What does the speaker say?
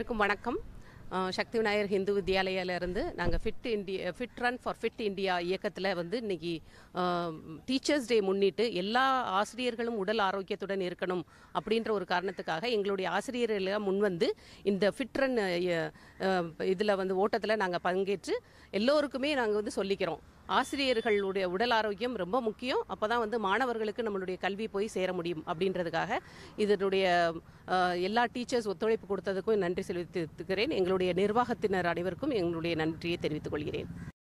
அனைவருக்கும் வணக்கம் அஹ், சக்தி விநாயகர் ஹிந்து வித்யாலயிலேருந்து நாங்கள் fit India fit run for fit India இயக்கத்தில் வந்து இன்னைக்கு டீச்சர்ஸ் டே முன்னிட்டு எல்லா ஆசிரியர்களும் உடல் ஆரோக்கியத்துடன் இருக்கணும் அப்படின்ற ஒரு காரணத்துக்காக எங்களுடைய ஆசிரியர்கள் முன்வந்து இந்த ஃபிட் ரன் இதில் வந்து ஓட்டத்தில் நாங்கள் பங்கேற்று எல்லோருக்குமே நாங்கள் வந்து சொல்லிக்கிறோம் ஆசிரியர்களுடைய உடல் ஆரோக்கியம் ரொம்ப முக்கியம் அப்போ தான் வந்து மாணவர்களுக்கு நம்மளுடைய கல்வி போய் சேர முடியும் அப்படின்றதுக்காக இதனுடைய அஹ், எல்லா டீச்சர்ஸ் ஒத்துழைப்பு கொடுத்ததுக்கும் நன்றி செலுத்திக்கிறேன் எங்களுடைய நிர்வாகத்தினர் அனைவருக்கும் எங்களுடைய நன்றியை தெரிவித்துக் கொள்கிறேன்